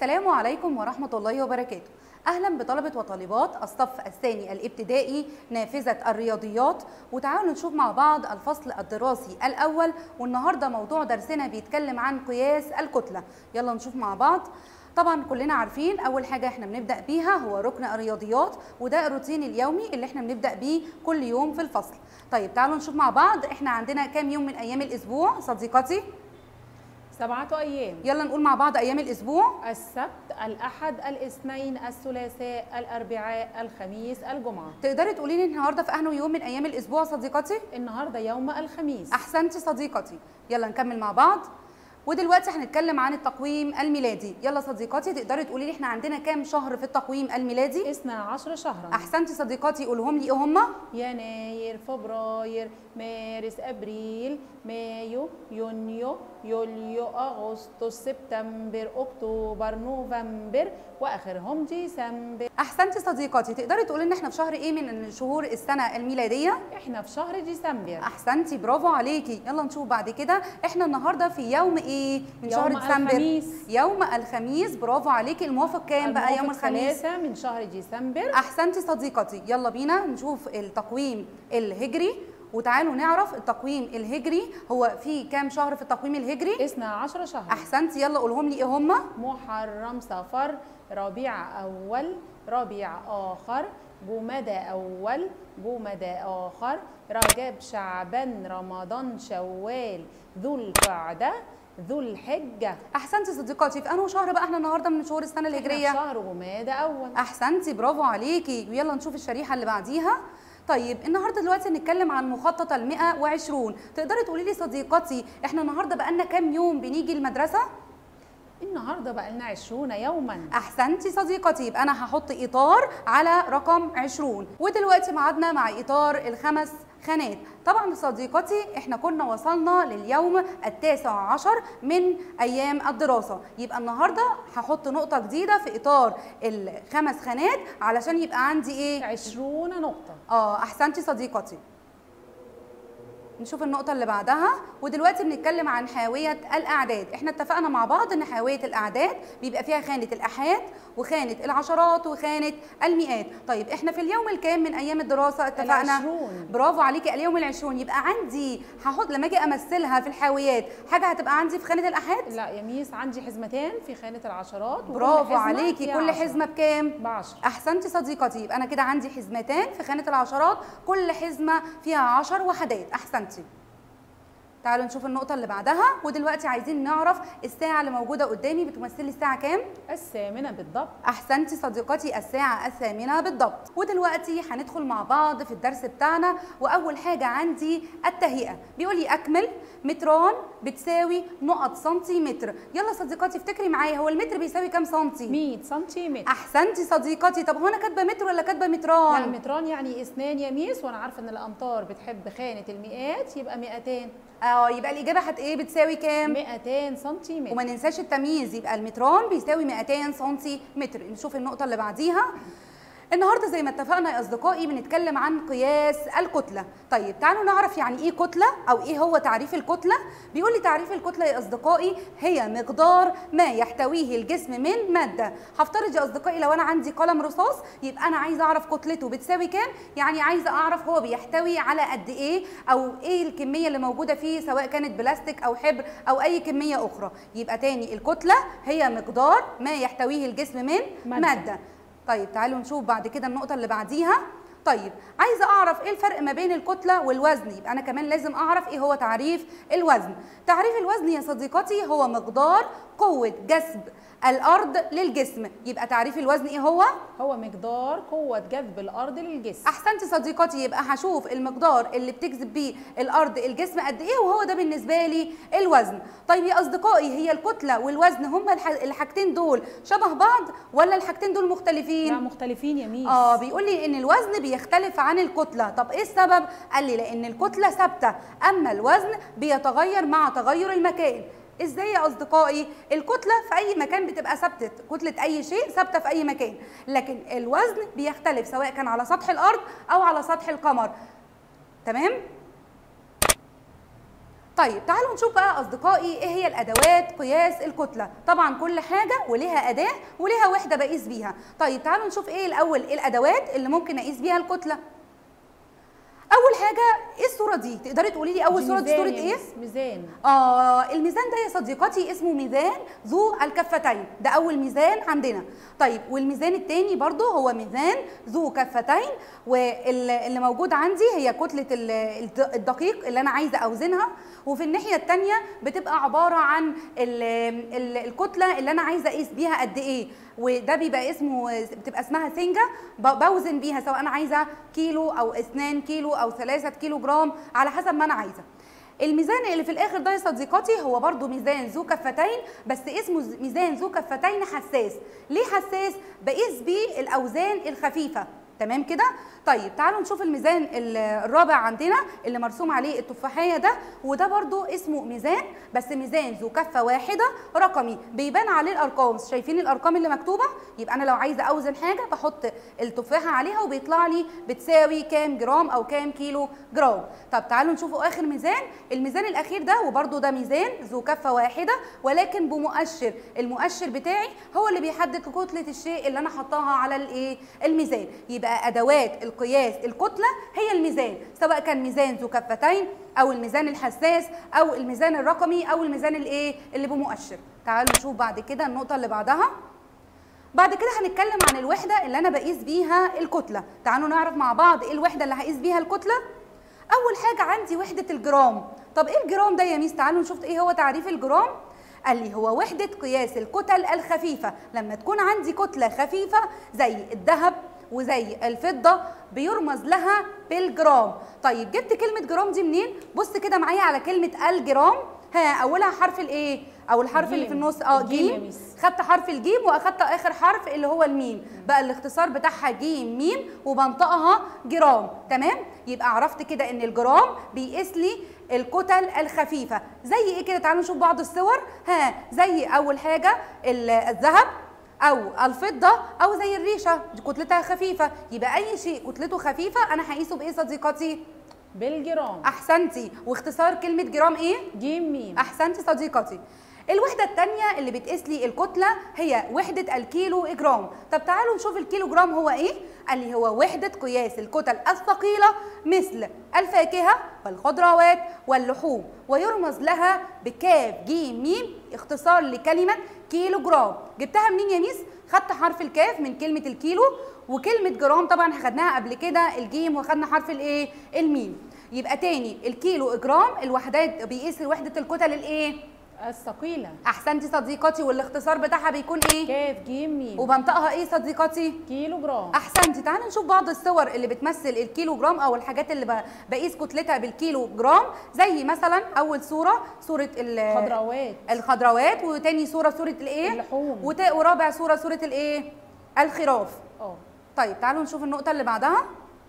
السلام عليكم ورحمة الله وبركاته أهلا بطلبة وطالبات الصف الثاني الابتدائي نافذة الرياضيات وتعالوا نشوف مع بعض الفصل الدراسي الأول والنهاردة موضوع درسنا بيتكلم عن قياس الكتلة يلا نشوف مع بعض طبعا كلنا عارفين اول حاجه احنا بنبدا بيها هو ركن الرياضيات وده الروتين اليومي اللي احنا بنبدا بيه كل يوم في الفصل طيب تعالوا نشوف مع بعض احنا عندنا كام يوم من ايام الاسبوع صديقتي سبعة أيام يلا نقول مع بعض ايام الاسبوع السبت الأحد الاثنين الثلاثاء الأربعاء الخميس الجمعة تقدري تقولي لي النهارده في انه يوم من ايام الاسبوع صديقتي النهاردة يوم الخميس احسنتي صديقتي يلا نكمل مع بعض ودلوقتي هنتكلم عن التقويم الميلادي يلا صديقاتي تقدري تقولي لي احنا عندنا كام شهر في التقويم الميلادي اثنا عشر شهرا احسنتي صديقاتي قولهم لي ايه هما يناير فبراير مارس أبريل مايو يونيو يوليو أغسطس سبتمبر أكتوبر نوفمبر وآخرهم ديسمبر احسنتي صديقاتي تقدري تقولي ان احنا في شهر ايه من شهور السنه الميلاديه احنا في شهر ديسمبر احسنتي برافو عليكي يلا نشوف بعد كده احنا النهارده في يوم ايه من يوم شهر ديسمبر الخميس. يوم الخميس برافو عليكي الموافق كام بقى يوم الموافق الخميس ثلاثة من شهر ديسمبر احسنتي صديقتي يلا بينا نشوف التقويم الهجري وتعالوا نعرف التقويم الهجري هو في كام شهر في التقويم الهجري اثنا عشر شهرا احسنتي يلا قولهم لي ايه هما محرم صفر ربيع أول ربيع آخر جمادى أول جمادى آخر رجب شعبان رمضان شوال ذو القعدة ذو الحجة احسنتي صديقاتي في انه شهر بقى احنا النهارده من شهور السنه إحنا في الهجريه شهر جمادى أول احسنتي برافو عليكي ويلا نشوف الشريحه اللي بعديها طيب النهارده دلوقتي هنتكلم عن مخطط ال 120 تقدري تقولي لي صديقتي احنا النهارده بقالنا كام يوم بنيجي المدرسه النهاردة بقى لنا عشرون يوما احسنتي صديقتي يبقى انا هحط اطار على رقم 20 ودلوقتي معادنا مع اطار الخمس خانات طبعا صديقتي احنا كنا وصلنا لليوم التاسع عشر من ايام الدراسه يبقى النهارده هحط نقطه جديده في اطار الخمس خانات علشان يبقى عندي ايه عشرون نقطة اه احسنتي صديقتي نشوف النقطة اللي بعدها ودلوقتي بنتكلم عن حاوية الأعداد احنا اتفقنا مع بعض ان حاوية الأعداد بيبقى فيها خانة الأحاد وخانة العشرات وخانة المئات طيب احنا في اليوم الكام من أيام الدراسة اتفقنا العشرون. برافو عليكي اليوم العشرون يبقى عندي هحط لما اجي امثلها في الحاويات حاجة هتبقى عندي في خانة الأحاد لا يا ميس عندي حزمتين في خانة العشرات وكل برافو حزمة عليكي فيها كل عشرة. حزمة بكام؟ بعشرة احسنتي صديقتي يبقى انا كده عندي حزمتين في خانه العشرات كل حزمه فيها عشر وحدات احسنتي تعالوا نشوف النقطة اللي بعدها ودلوقتي عايزين نعرف الساعة اللي موجودة قدامي بتمثلي الساعة كام؟ الثامنة بالضبط أحسنتي صديقتي الساعة الثامنة بالضبط ودلوقتي هندخل مع بعض في الدرس بتاعنا وأول حاجة عندي التهيئة بيقول لي أكمل متران بتساوي نقط سنتيمتر يلا صديقاتي افتكري معايا هو المتر بيساوي كام سنتي؟ 100 سنتيمتر احسنتي صديقتي طب هو انا كاتبه متر ولا كاتبه لا متران المتران يعني اثنان يا ميس وانا عارفه ان الامتار بتحب خانه المئات يبقى 200 اه يبقى الاجابه هت ايه بتساوي كام 200 سنتيمتر وما ننساش التمييز يبقى المتران بيساوي 200 سنتيمتر نشوف النقطه اللي بعديها النهارده زي ما اتفقنا يا اصدقائي بنتكلم عن قياس الكتله طيب تعالوا نعرف يعني ايه كتله او ايه هو تعريف الكتله بيقول لي تعريف الكتله يا اصدقائي هي مقدار ما يحتويه الجسم من ماده هفترض يا اصدقائي لو انا عندي قلم رصاص يبقى انا عايزه اعرف كتلته بتساوي كام يعني عايزه اعرف هو بيحتوي على قد ايه او ايه الكميه اللي موجوده فيه سواء كانت بلاستيك او حبر او اي كميه اخرى يبقى تاني الكتله هي مقدار ما يحتويه الجسم من مادة. ماده طيب تعالوا نشوف بعد كده النقطة اللي بعديها طيب عايزة أعرف إيه الفرق ما بين الكتلة والوزن يبقى أنا كمان لازم أعرف إيه هو تعريف الوزن تعريف الوزن يا صديقتي هو مقدار قوة جذب الأرض للجسم يبقى تعريف الوزن إيه هو؟ هو مقدار قوه جذب الارض للجسم احسنتي صديقتي يبقى هشوف المقدار اللي بتجذب بيه الارض الجسم قد ايه وهو ده بالنسبه لي الوزن طيب يا اصدقائي هي الكتله والوزن هما الح- الحاجتين دول شبه بعض ولا الحاجتين دول مختلفين لا مختلفين يا ميس اه بيقول لي ان الوزن بيختلف عن الكتله طب ايه السبب قال لي لان الكتله ثابته اما الوزن بيتغير مع تغير المكان ازاي يا اصدقائي الكتله في اي مكان بتبقى ثابته كتله اي شيء ثابته في اي مكان لكن الوزن بيختلف سواء كان على سطح الارض او على سطح القمر تمام طيب تعالوا نشوف بقى اصدقائي ايه هي الادوات قياس الكتله طبعا كل حاجه وليها اداه وليها وحده بقيس بيها طيب تعالوا نشوف ايه الاول ايه الادوات اللي ممكن اقيس بيها الكتله اول حاجه ايه الصوره دي تقدري تقولي لي اول صوره دي ميزان صوره يا ايه ميس، ميزان آه الميزان ده يا صديقتي اسمه ميزان ذو الكفتين ده أول ميزان عندنا طيب والميزان التاني برضو هو ميزان ذو كفتين واللي موجود عندي هي كتلة ال- الد- الدقيق اللي أنا عايزة أوزنها وفي الناحية التانية بتبقى عبارة عن ال ال الكتلة اللي أنا عايزة أقيس بيها قد إيه وده بيبقى اسمه بتبقى اسمها سنجة ب- بوزن بيها سواء أنا عايزة كيلو أو 2 كيلو أو 3 كيلو جرام على حسب ما أنا عايزة الميزان اللي في الاخر ده يا صديقاتي هو برضو ميزان ذو كفتين بس اسمه ز- ميزان ذو كفتين حساس ليه حساس بقيس بيه الاوزان الخفيفه تمام كده طيب تعالوا نشوف الميزان ال- الرابع عندنا اللي مرسوم عليه التفاحيه ده وده برضو اسمه ميزان بس ميزان ذو كفه واحده رقمي بيبان عليه الارقام شايفين الارقام اللي مكتوبه يبقى انا لو عايزه اوزن حاجه بحط التفاحه عليها وبيطلع لي بتساوي كام جرام او كام كيلو جرام طب تعالوا نشوفوا اخر ميزان الميزان الاخير ده وبرده ده ميزان ذو كفه واحده ولكن بمؤشر المؤشر بتاعي هو اللي بيحدد كتله الشيء اللي انا حطاها على الايه الميزان يبقى ادوات القياس الكتله هي الميزان سواء كان ميزان ذو كفتين او الميزان الحساس او الميزان الرقمي او الميزان الايه اللي بمؤشر تعالوا نشوف بعد كده النقطه اللي بعدها بعد كده هنتكلم عن الوحده اللي انا بقيس بيها الكتله تعالوا نعرف مع بعض ايه الوحده اللي هقيس بيها الكتله اول حاجه عندي وحده الجرام طب ايه الجرام ده يا ميس تعالوا نشوف ايه هو تعريف الجرام قال لي هو وحده قياس الكتل الخفيفه لما تكون عندي كتله خفيفه زي الذهب وزي الفضه بيرمز لها بالجرام طيب جبت كلمه جرام دي منين بص كده معايا على كلمه الجرام ها اولها حرف الايه او الحرف اللي في جيم. النص اه الجيم يا جيم ميس. خدت حرف الجيم واخدت اخر حرف اللي هو الميم بقى الاختصار بتاعها جيم ميم وبنطقها جرام تمام يبقى عرفت كده ان الجرام بيقيس لي الكتل الخفيفه زي ايه كده تعالوا نشوف بعض الصور ها زي اول حاجه ال- الذهب او الفضه او زي الريشه دي كتلتها خفيفه يبقى اي شيء كتلته خفيفه انا هقيسه بايه صديقتي بالجرام احسنتي واختصار كلمه جرام ايه جيم ميم احسنتي صديقتي الوحده الثانيه اللي بتقيس لي الكتله هي وحده الكيلو جرام طب تعالوا نشوف الكيلو جرام هو ايه قال لي هو وحده قياس الكتل الثقيله مثل الفاكهه والخضروات واللحوم ويرمز لها بكاف جيم ميم اختصار لكلمه كيلو جرام جبتها منين يا ميس خدت حرف الكاف من كلمه الكيلو وكلمه جرام طبعا خدناها قبل كده الجيم وخدنا حرف الايه الميم يبقى تاني الكيلو جرام الوحدات بيقيس وحده الكتل الايه الثقيلة احسنتي صديقتي والاختصار بتاعها بيكون ايه كاف جيم ميم وبنطقها ايه صديقتي كيلو جرام احسنتي تعالوا نشوف بعض الصور اللي بتمثل الكيلو جرام او الحاجات اللي ب- بقيس كتلتها بالكيلو جرام زي مثلا اول صوره صوره ال- خضروات الخضروات وتاني صوره صوره الايه اللحوم. وتا- ورابع صوره صوره الايه الخراف اه طيب تعالوا نشوف النقطة اللي بعدها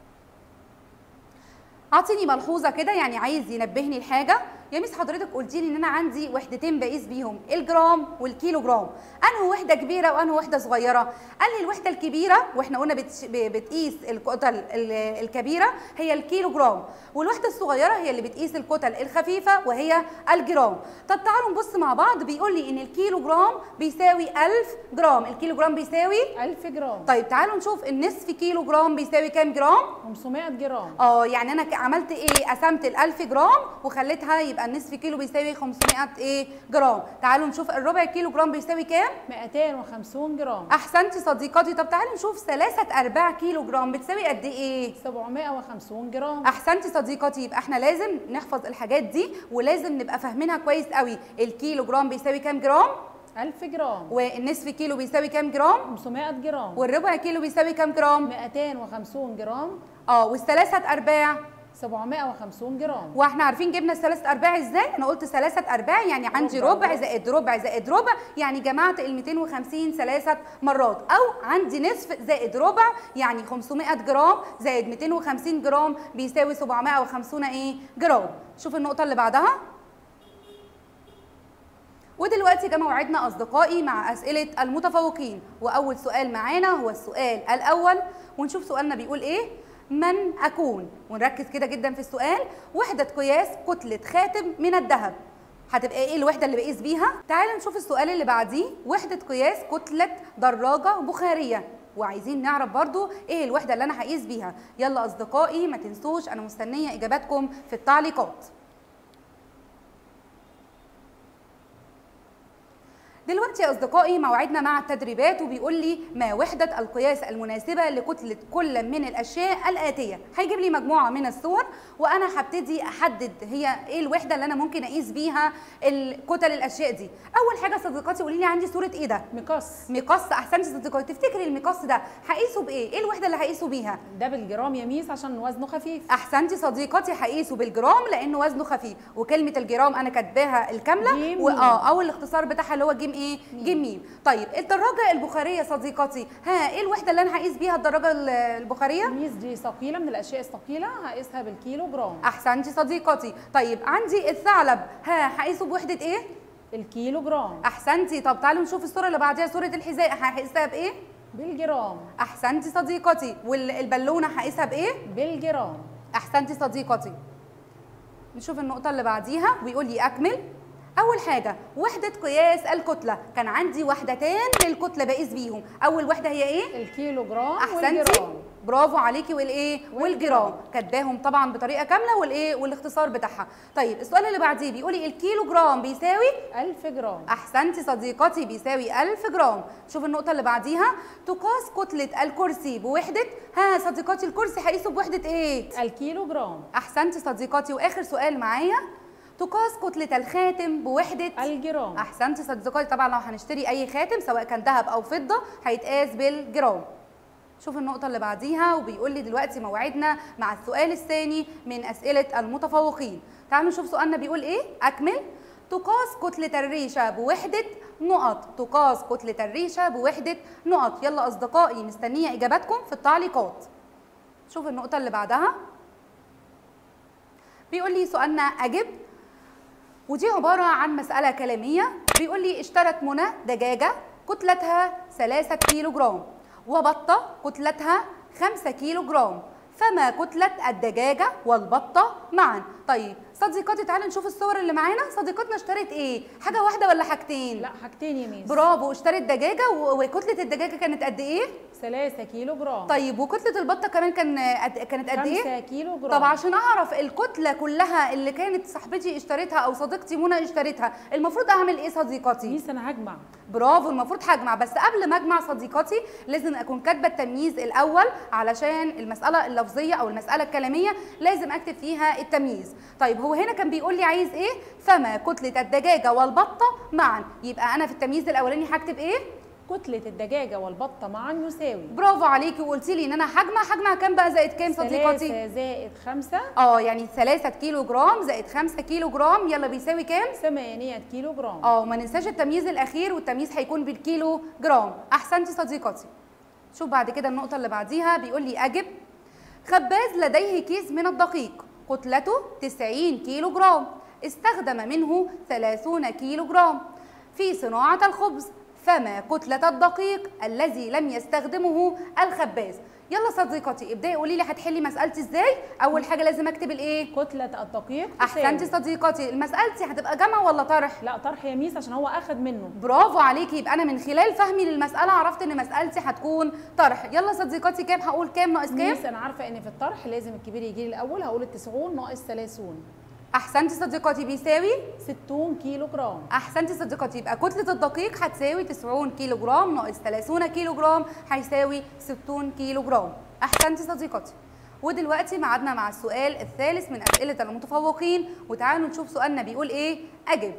اعطيني ملحوظة كده يعني عايز ينبهني لحاجة يا ميس حضرتك قلتي لي ان انا عندي وحدتين بقيس بيهم الجرام والكيلو جرام انه وحدة كبيرة وانه وحدة صغيرة قال لي الوحدة الكبيرة واحنا قلنا بتش... ب- بتقيس الكتل ال- الكبيرة هي الكيلو جرام والوحدة الصغيرة هي اللي بتقيس الكتل الخفيفة وهي الجرام طب تعالوا نبص مع بعض بيقول لي ان الكيلو جرام بيساوي 1000 جرام الكيلو جرام بيساوي 1000 جرام طيب تعالوا نشوف النصف كيلو جرام بيساوي كام جرام 500 جرام اه يعني انا ك- عملت ايه قسمت ال1000 جرام وخليتها يبقى النصف كيلو بيساوي 500 ايه جرام تعالوا نشوف الربع كيلو جرام بيساوي كام 250 جرام احسنتي صديقتي طب تعالوا نشوف ثلاثة ارباع كيلو جرام بتساوي قد ايه 750 جرام احسنتي صديقتي يبقى احنا لازم نحفظ الحاجات دي ولازم نبقى فاهمينها كويس قوي الكيلو جرام بيساوي كام جرام 1000 جرام والنصف كيلو بيساوي كام جرام 500 جرام والربع كيلو بيساوي كام جرام 250 جرام اه والثلاثة ارباع 750 جرام واحنا عارفين جبنا الثلاثة ارباع ازاي انا قلت ثلاثة ارباع يعني عندي ربع. ربع زائد ربع زائد ربع يعني جمعت ال 250 ثلاثة مرات او عندي نصف زائد ربع يعني 500 جرام زائد 250 جرام بيساوي 750 ايه جرام شوف النقطة اللي بعدها ودلوقتي جه موعدنا اصدقائي مع اسئله المتفوقين واول سؤال معانا هو السؤال الاول ونشوف سؤالنا بيقول ايه من اكون ونركز كده جدا في السؤال وحده قياس كتله خاتم من الذهب هتبقى ايه الوحده اللي بقيس بيها تعالوا نشوف السؤال اللي بعديه وحده قياس كتله دراجه بخاريه وعايزين نعرف برضو ايه الوحده اللي انا هقيس بيها يلا اصدقائي ما تنسوش انا مستنيه اجاباتكم في التعليقات دلوقتي يا اصدقائي موعدنا مع التدريبات وبيقول لي ما وحده القياس المناسبه لكتله كل من الاشياء الاتيه هيجيب لي مجموعه من الصور وانا هبتدي احدد هي ايه الوحده اللي انا ممكن اقيس بيها الكتل الاشياء دي اول حاجه صديقاتي قولي لي عندي صوره ايه ده مقص مقص احسنتي صديقاتي تفتكري المقص ده هقيسه بايه ايه الوحده اللي هقيسه بيها ده بالجرام يا ميس عشان وزنه خفيف احسنتي صديقتي هقيسه بالجرام لانه وزنه خفيف وكلمه الجرام انا كاتباها الكامله جيم واه او الاختصار بتاعها اللي هو جيم ايه جيم ميم طيب الدراجه البخاريه صديقتي ها ايه الوحده اللي انا هقيس بيها الدراجه ال- البخاريه ميس دي ثقيله من الاشياء الثقيله هقيسها بالكيلو جرام احسنتي صديقتي طيب عندي الثعلب ها هقيسه بوحده ايه الكيلو جرام احسنتي طب تعالوا نشوف الصوره اللي بعديها صوره الحذاء هقيسها بايه بالجرام احسنتي صديقتي والبالونه هقيسها بايه بالجرام احسنتي صديقتي نشوف النقطة اللي بعديها ويقول لي أكمل أول حاجة وحدة قياس الكتلة كان عندي وحدتين للكتلة بقيس بيهم أول وحدة هي إيه؟ الكيلو جرام أحسنتي والجرام برافو عليكي والإيه؟ والجرام والجرام. كاتباهم طبعا بطريقة كاملة والإيه؟ والاختصار بتاعها طيب السؤال اللي بعديه بيقول لي الكيلو جرام بيساوي 1000 جرام احسنتي صديقتي بيساوي 1000 جرام شوف النقطه اللي بعديها تقاس كتله الكرسي بوحده ها صديقاتي الكرسي هقيسه بوحده ايه الكيلو جرام احسنتي صديقاتي واخر سؤال معايا تقاس كتله الخاتم بوحده الجرام احسنتي صديقاتي طبعا لو هنشتري اي خاتم سواء كان ذهب او فضه هيتقاس بالجرام شوف النقطة اللي بعديها وبيقول لي دلوقتي موعدنا مع السؤال الثاني من أسئلة المتفوقين. تعالوا نشوف سؤالنا بيقول إيه؟ أكمل. تقاس كتلة الريشة بوحدة نقط، تقاس كتلة الريشة بوحدة نقط، يلا أصدقائي مستنية إجاباتكم في التعليقات. شوف النقطة اللي بعدها. بيقول لي سؤالنا أجب ودي عبارة عن مسألة كلامية بيقول لي اشترت منى دجاجة كتلتها 3 كيلو جرام وبطة كتلتها 5 كيلو جرام فما كتلة الدجاجة والبطة معا طيب صديقاتي تعالوا نشوف الصور اللي معانا صديقتنا اشترت ايه حاجة واحدة ولا حاجتين لا حاجتين يا ميس برافو اشترت دجاجة و- وكتلة الدجاجة كانت قد ايه 3 كيلو جرام طيب وكتلة البطة كمان كان قد كانت قد ايه 5 كيلو جرام طب عشان اعرف الكتله كلها اللي كانت صاحبتي اشترتها او صديقتي منى اشترتها المفروض اعمل ايه صديقتي ميس انا هجمع برافو المفروض هجمع بس قبل ما اجمع صديقاتي لازم اكون كاتبه التمييز الاول علشان المساله اللفظيه او المساله الكلاميه لازم اكتب فيها التمييز طيب هو هنا كان بيقول لي عايز ايه فما كتله الدجاجه والبطه معا يبقى انا في التمييز الاولاني هكتب ايه كتلة الدجاجة والبطة معا يساوي برافو عليكي وقلتي لي ان انا هجمع هجمع كام بقى زائد كام صديقاتي 3 زائد 5 اه يعني 3 كيلو جرام زائد 5 كيلو جرام يلا بيساوي كام 8 كيلو جرام اه وما ننساش التمييز الاخير والتمييز هيكون بالكيلو جرام احسنتي صديقتي شوف بعد كده النقطه اللي بعديها بيقول لي اجب خباز لديه كيس من الدقيق كتلته 90 كيلو جرام استخدم منه 30 كيلو جرام في صناعه الخبز فما كتله الدقيق الذي لم يستخدمه الخباز يلا صديقتي ابداي قولي لي هتحلي مسالتي ازاي اول حاجه لازم اكتب الايه كتلة الدقيق احسنتي تساوي- صديقتي مسالتي هتبقى جمع ولا طرح لا طرح يا ميس عشان هو اخد منه برافو عليكي يبقى انا من خلال فهمي للمساله عرفت ان مسالتي هتكون طرح يلا صديقاتي كام هقول كام ناقص كام ميس انا عارفه ان في الطرح لازم الكبير يجي لي الاول هقول التسعون ناقص 30 احسنتي صديقاتي بيساوي 60 كيلو جرام احسنتي صديقاتي يبقى كتله الدقيق هتساوي 90 كيلو جرام ناقص 30 كيلو جرام هيساوي 60 كيلو جرام احسنتي صديقاتي ودلوقتي ميعادنا مع السؤال الثالث من اسئله المتفوقين وتعالوا نشوف سؤالنا بيقول ايه اجب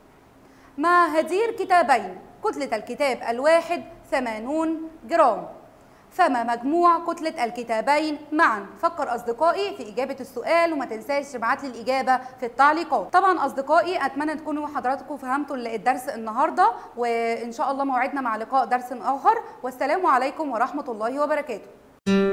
مع هدير كتابين كتلة الكتاب الواحد 80 جرام فما مجموع كتلة الكتابين معا فكر أصدقائي في إجابة السؤال وما تنساش تبعت لي الإجابة في التعليقات طبعا أصدقائي أتمنى تكونوا حضراتكم فهمتوا الدرس النهاردة وإن شاء الله موعدنا مع لقاء درس آخر والسلام عليكم ورحمة الله وبركاته